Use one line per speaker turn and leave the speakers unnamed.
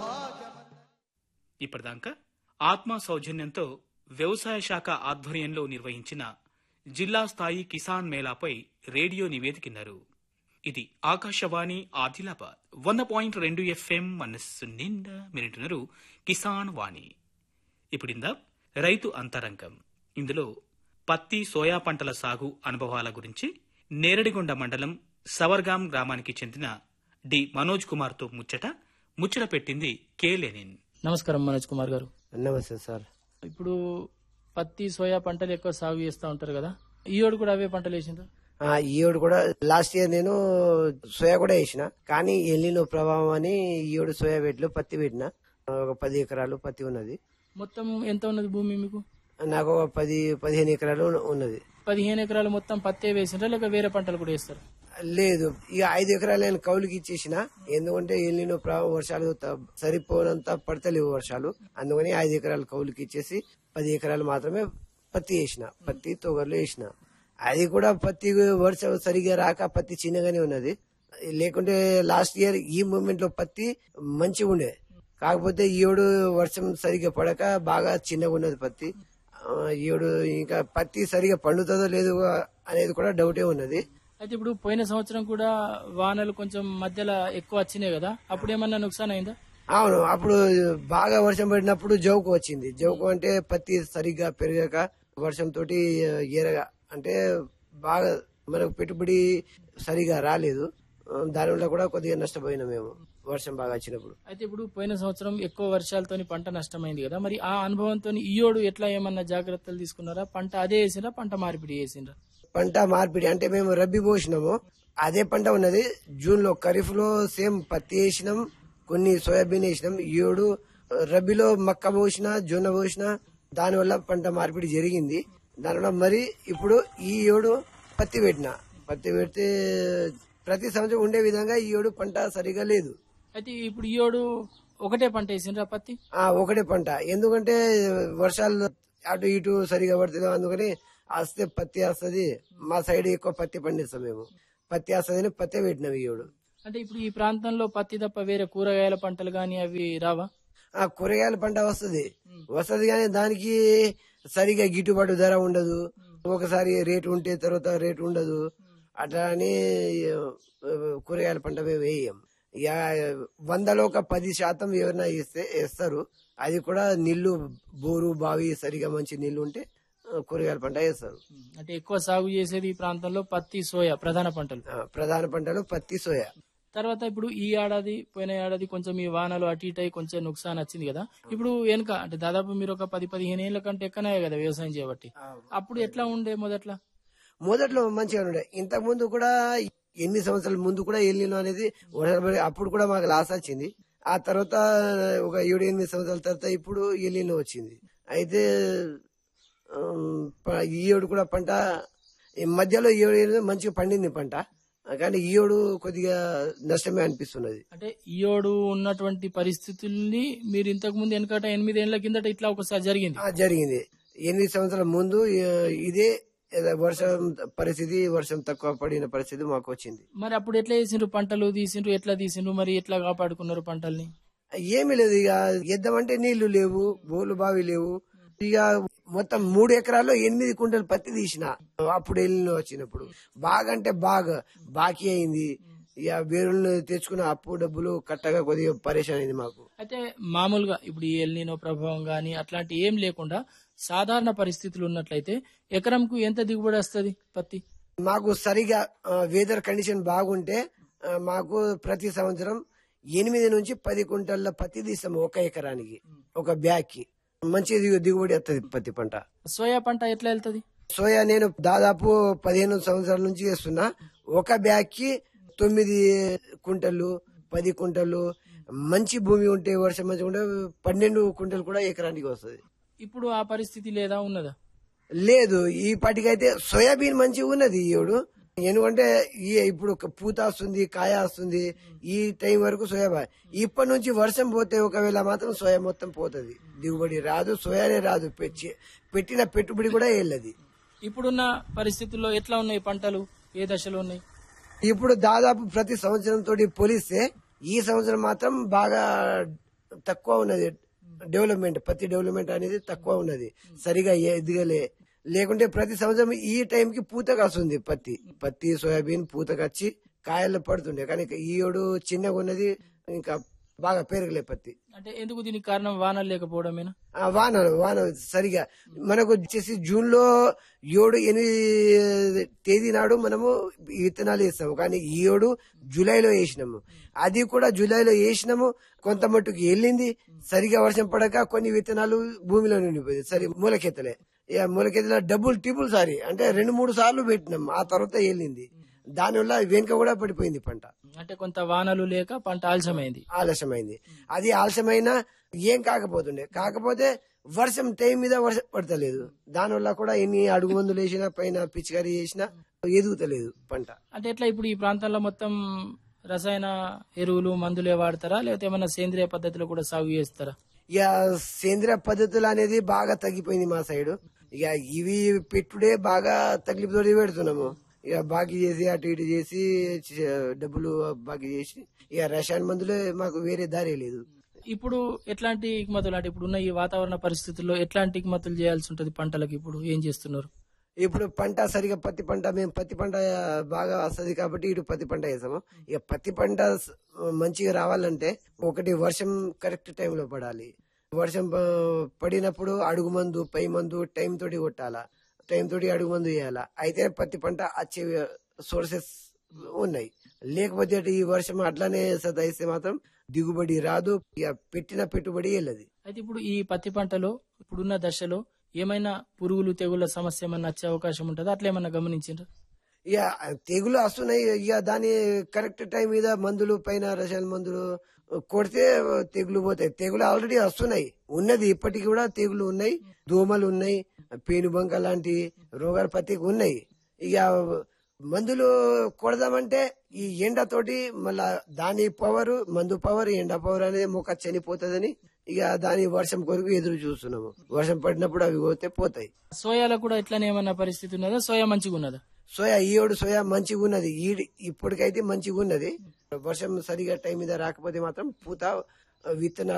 ఇప్పటిదాకా ఆత్మ సౌజన్యంతో వ్యవసాయ శాఖ ఆధ్వర్యంలో నిర్వహించిన జిల్లా స్థాయి కిసాన్ మేళాపై రేడియో నివేదికిన్నారు ఇది ఆకాశవాణి ఆదిలాబాద్ వంద పాయింట్ రెండు ఎఫ్ఎం మనస్సు నిండా మీరింటున్నారు కిసాన్ వాణి ఇప్పుడిందా రైతు అంతరంగం ఇందులో పత్తి సోయా పంటల సాగు అనుభవాల గురించి నేరడిగొండ మండలం సవర్గాం గ్రామానికి చెందిన డి మనోజ్ కుమార్తో ముచ్చట ముచ్చట పెట్టింది కే లెనిన్
నమస్కారం మనోజ్ కుమార్ గారు
నమస్తే సార్
ఇప్పుడు పత్తి సోయా పంటలు ఎక్కువ సాగు చేస్తూ ఉంటారు కదా ఈ ఏడు కూడా అవే పంటలు వేసిండ్రు
ఆ, ఈ ఏడు కూడా లాస్ట్ ఇయర్ నేను సోయా కూడా వేసిన కానీ ఎల్లినో ప్రభావం అని ఈ ఏడు సోయా పెట్టిలో పత్తి పెట్టిన ఒక పది ఎకరాలు పత్తి ఉన్నది
మొత్తం ఎంత ఉన్నది భూమి మీకు
నాకు ఒక పది పదిహేను ఎకరాలు ఉన్నది
పదిహేను ఎకరాలు మొత్తం పత్తే వేసిండ్రా లేక వేరే పంటలు కూడా వేస్తారు
లేదు ఇక ఐదు ఎకరాలు నేను కౌలుకి ఇచ్చేసిన ఎందుకంటే ఎల్లినో ప్రభావం వర్షాలు త- సరిపోనంత పడతలేవు వర్షాలు అందుకని ఐదు ఎకరాలు కౌలుకి ఇచ్చేసి పది ఎకరాలు మాత్రమే పత్తి వేసిన పత్తి తొగర్లు వేసిన అది కూడా పత్తి వర్షం సరిగా రాక పత్తి చిన్నగానే ఉన్నది లేకుంటే లాస్ట్ ఇయర్ ఈ మూమెంట్ లో పత్తి మంచిగా ఉండే కాకపోతే ఈ ఏడు వర్షం సరిగా పడక బాగా చిన్నగా ఉన్నది పత్తి ఆ, ఈ ఏడు ఇంకా పత్తి సరిగా పండుతుందో లేదో అనేది కూడా డౌటే ఉన్నది
అయితే ఇప్పుడు పోయిన సంవత్సరం కూడా వానలు కొంచెం మధ్యలో ఎక్కువ వచ్చినాయి కదా అప్పుడు ఏమన్నా నుక్సాన్ అయిందా
అవును అప్పుడు బాగా వర్షం పడినప్పుడు జౌకు వచ్చింది జౌకు అంటే పత్తి సరిగ్గా పెరగక వర్షం తోటి ఎరగా అంటే బాగా మనకు పెట్టుబడి సరిగా రాలేదు దానివల్ల కూడా కొద్దిగా నష్టపోయినాం మేము వర్షం బాగా వచ్చినప్పుడు
అయితే ఇప్పుడు పోయిన సంవత్సరం ఎక్కువ వర్షాలతోని పంట నష్టమైంది కదా మరి ఆ అనుభవంతో ఈ ఏడు ఎట్లా ఏమన్నా జాగ్రత్తలు తీసుకున్నారా పంట అదే వేసిండ్రా పంట మార్పిడి చేసిండ్రా
పంట మార్పిడి అంటే మేము రబ్బీ పోసినాము అదే పంట ఉన్నది జూన్ లో ఖరీఫ్ లో సేమ్ పత్తి వేసినాం కొన్ని సోయాబీన్ వేసినాం ఈ ఏడు రబీలో మక్క పోసిన జొన్న పోసిన దానివల్ల పంట మార్పిడి జరిగింది దానివల్ల మరి ఇప్పుడు ఈ ఏడు పత్తి పెట్టిన పత్తి పెడితే ప్రతి సంవత్సరం ఉండే విధంగా ఈ ఏడు పంట సరిగా లేదు
అయితే ఇప్పుడు ఈ ఏడు ఒకటే పంట వేసిండ్రా పత్తి
ఆ ఒకటే పంట ఎందుకంటే వర్షాలు అటు ఇటు సరిగా పడుతుంది అందుకని వస్తే పత్తి వస్తుంది మా సైడ్ ఎక్కువ పత్తి పండిస్తాం మేము పత్తి వస్తుంది పత్తి పెట్టినాం ఈ ఏడు
అంటే ఇప్పుడు ఈ ప్రాంతంలో పత్తి తప్ప వేరే కూరగాయల పంటలు గాని అవి రావా
ఆ కూరగాయల పంట వస్తుంది వస్తుంది కానీ దానికి సరిగా గిట్టుబాటు ధర ఉండదు ఒకసారి రేటు ఉంటే తర్వాత రేటు ఉండదు అట్లా అని ఆ, కూరగాయల పంట మేము వేయం ఇక వందలో ఒక పది శాతం ఎవరైనా ఇస్తే వేస్తారు అది కూడా నీళ్లు బోరు బావి సరిగా మంచి నీళ్లు ఉంటే ఆ, కూరగాయల పంట వేస్తారు
అంటే ఎక్కువ సాగు చేసేది ఈ ప్రాంతంలో పత్తి సోయా ప్రధాన పంటలు
ఆ, ప్రధాన పంటలు పత్తి సోయా
తర్వాత ఇప్పుడు ఈ ఏడాది పోయిన ఏడాది కొంచెం ఈ వానలు అటు ఇటు అయి కొంచెం నుక్సాన్ వచ్చింది కదా ఇప్పుడు వెనుక అంటే దాదాపు మీరు ఒక పది పదిహేను ఏళ్ళ కంటే ఎక్కనే కదా వ్యవసాయం చేయబట్టి అప్పుడు ఎట్లా ఉండే మొదట్లో
మొదట్లో మంచిగా ఉండే ఇంతకు ముందు కూడా ఎన్ని సంవత్సరాల ముందు కూడా ఎల్లినో అనేది వర్షాలు పడి అప్పుడు కూడా మాకు లాస్ వచ్చింది ఆ తర్వాత ఒక ఏడు ఎనిమిది సంవత్సరాల తర్వాత ఇప్పుడు ఎల్లినో వచ్చింది అయితే ఉమ్, ప- ఈ ఏడు కూడా పంట ఈ మధ్యలో ఈ ఏడు ఎనిమిది మంచిగా పండింది పంట కానీ ఈ ఏడు కొద్దిగా నష్టమే అనిపిస్తున్నది
అంటే ఈ ఏడు ఉన్నటువంటి పరిస్థితుల్ని మీరు ఇంతకు ముందు వెనకట ఎనిమిది ఏళ్ల కిందట ఇట్లా ఒకసారి జరిగింది
ఆ, జరిగింది ఎనిమిది సంవత్సరాల ముందు ఏ- ఇదే ఏదో వర్షం పరిస్థితి వర్షం తక్కువ పడిన పరిస్థితి మాకు వచ్చింది
మరి అప్పుడు ఎట్లా చేసిండ్రు పంటలు తీసిండ్రు ఎట్లా తీసిండ్రు మరి ఎట్లా కాపాడుకున్నారు పంటల్ని
ఏమీ లేదు ఇక ఎద్దామంటే నీళ్లు లేవు బోలు బావి లేవు ఇక మొత్తం మూడు ఎకరాల్లో ఎనిమిది కుంటలు పత్తి తీసిన అప్పుడు వెళ్ళిన వచ్చినప్పుడు బాగా అంటే బాగా బాకీ అయింది ఇక వేరులను తెచ్చుకున్న అప్పు డబ్బులు కట్టగా కొద్దిగా పరేషాన్ అయింది మాకు
అయితే మామూలుగా ఇప్పుడు ఈ ఎల్నినో ప్రభావం గాని అట్లాంటి ఏం లేకుండా సాధారణ పరిస్థితులు ఉన్నట్లయితే ఎకరంకు ఎంత దిగుబడి వస్తుంది పత్తి
మాకు సరిగా వెదర్ కండిషన్ బాగుంటే ఆ, మాకు ప్రతి సంవత్సరం ఎనిమిది నుంచి పది కుంటల పత్తి తీస్తాము ఒక ఎకరానికి ఒక బ్యాగ్ కి మంచి దిగు- దిగుబడి వస్తుంది పత్తి పంట
సోయా పంట ఎట్లా వెళ్తది
సోయా నేను దాదాపు పదిహేను సంవత్సరాల నుంచి చేస్తున్నా ఒక బ్యాగ్ కి తొమ్మిది కుంటలు పది కుంటలు మంచి భూమి ఉంటే వర్షం మంచిగా ఉంటే పన్నెండు కుంటలు కూడా ఎకరానికి వస్తుంది
ఇప్పుడు ఆ పరిస్థితి లేదా ఉన్నదా
లేదు ఈ పాటికైతే సోయాబీన్ మంచిగా ఉన్నది ఈ ఏడు ఎందుకంటే ఈ ఇప్పుడు ఒక పూత వస్తుంది కాయ వస్తుంది ఈ టైం వరకు సోయాబీన్ ఇప్పటి నుంచి వర్షం పోతే ఒకవేళ మాత్రం సోయా మొత్తం పోతుంది దిగుబడి రాదు సోయానే రాదు పెట్టి- పెట్టిన పెట్టుబడి కూడా వెళ్ళదు
ఇప్పుడున్న పరిస్థితుల్లో ఎట్లా ఉన్నాయి పంటలు ఏ దశలో ఉన్నాయి
ఇప్పుడు దాదాపు ప్రతి సంవత్సరం తోటి పోలిస్తే ఈ సంవత్సరం మాత్రం బాగా తక్కువ ఉన్నది డెవలప్మెంట్ పత్తి డెవలప్మెంట్ అనేది తక్కువ ఉన్నది సరిగా ఎదగలే లేకుంటే ప్రతి సంవత్సరం ఈ టైంకి పూతకు వస్తుంది పత్తి పత్తి సోయాబీన్ పూతకు వచ్చి కాయలు పడుతుండే కానీ ఈ ఏడు చిన్నగా ఉన్నది ఇంకా బాగా పెరగలే పత్తి
అంటే ఎందుకు దీనికి కారణం వానలు లేకపోవడమేనా
ఆ వాన వాన సరిగా మనకు వచ్చేసి జూన్ లో ఏడు ఎనిమిది తేదీ నాడు మనము ఈ విత్తనాలు వేస్తాము కానీ ఈ ఏడు జూలైలో వేసినాము అది కూడా జూలైలో వేసినాము కొంత మట్టుకు వెళ్ళింది సరిగా వర్షం పడక కొన్ని విత్తనాలు భూమిలో నిండిపోయింది సరి మూలకెత్తలే ఇక మూలకెత్తల డబుల్ ట్రిపుల్ సారి అంటే రెండు మూడు సార్లు పెట్టినాం ఆ తర్వాత వెళ్ళింది దానివల్ల వెనుక కూడా పడిపోయింది పంట
అంటే కొంత వానలు లేక పంట ఆలస్యమైంది
ఆలస్యమైంది అది ఆలస్యమైనా ఏం కాకపోతుండే కాకపోతే వర్షం టైం మీద వర్షం పడతలేదు దానివల్ల కూడా ఎన్ని అడుగు మందులు వేసినా పైన పిచికారీ చేసినా ఎదుగుతలేదు పంట
అంటే ఎట్లా ఇప్పుడు ఈ ప్రాంతంలో మొత్తం రసాయన ఎరువులు మందులే వాడతారా లేకపోతే ఏమైనా సేంద్రియ పద్ధతిలో కూడా సాగు చేస్తారా
ఇక సేంద్రియ పద్ధతులు అనేది బాగా తగ్గిపోయింది మా సైడ్ ఇక ఇవి పెట్టుడే బాగా తగ్లిపుతోటి పెడుతున్నాము ఇక బాకీ చేసి అటు ఇటు చేసి చ- డబ్బులు బాకీ చేసి ఇక రసాయన మందులే మాకు వేరే దారి లేదు
ఇప్పుడు ఎట్లాంటి ఇక్మతులు అంటే ఇప్పుడు ఉన్న ఈ వాతావరణ పరిస్థితుల్లో ఎట్లాంటి ఇక్మతులు చేయాల్సి ఉంటుంది పంటలకు ఇప్పుడు ఏం చేస్తున్నారు
ఇప్పుడు పంట సరిగా పత్తి పంట మేము పత్తి పంట బాగా వస్తుంది కాబట్టి ఇటు పత్తి పంట వేసాము ఇక పత్తి పంట స- మంచిగా రావాలంటే ఒకటి వర్షం కరెక్ట్ టైంలో పడాలి వర్షం ప- పడినప్పుడు అడుగు మందు పై మందు టైం తోటి కొట్టాలా టైం తోటి అడుగు మందు వేయాలా అయితే పత్తి పంట వచ్చే సోర్సెస్ ఉన్నాయి లేకపోతే అటు ఈ వర్షం అట్లానే సదాయిస్తే మాత్రం దిగుబడి రాదు ఇక పెట్టిన పెట్టుబడి వెళ్ళదు
అయితే ఇప్పుడు ఈ పత్తి పంటలో ఇప్పుడున్న దశలో ఏమైనా పురుగులు తెగుళ్ళ సమస్య ఏమైనా వచ్చే అవకాశం ఉంటుందా అట్లా ఏమన్నా గమనించారా
ఇక తెగులు వస్తున్నాయి ఇక దాని కరెక్ట్ టైం మీద మందులు పైన రసాయన మందులు కొడితే తెగులు పోతాయి తెగులు ఆల్రెడీ వస్తున్నాయి ఉన్నది ఇప్పటికి కూడా తెగులు ఉన్నాయి దోమలు ఉన్నాయి పేనుబంక లాంటి రోగాల పత్తికి ఉన్నాయి ఇక మందులు కొడదామంటే ఈ ఎండతోటి మళ్ళా దాని పవర్ మందు పవర్ ఎండ పవర్ అనేది మొక్క చనిపోతుందని ఇక దాని వర్షం కొరకు ఎదురు చూస్తున్నాము వర్షం పడినప్పుడు అవి పోతే పోతాయి
సోయాలో కూడా ఇట్లానే ఏమన్నా పరిస్థితి ఉన్నదా సోయా మంచిగా ఉన్నదా
సోయా ఈ ఏడు సోయా మంచిగా ఉన్నది ఈ ఇప్పటికైతే మంచిగా ఉన్నది వర్షం సరిగా టైం మీద రాకపోతే మాత్రం పూత విత్తనాలు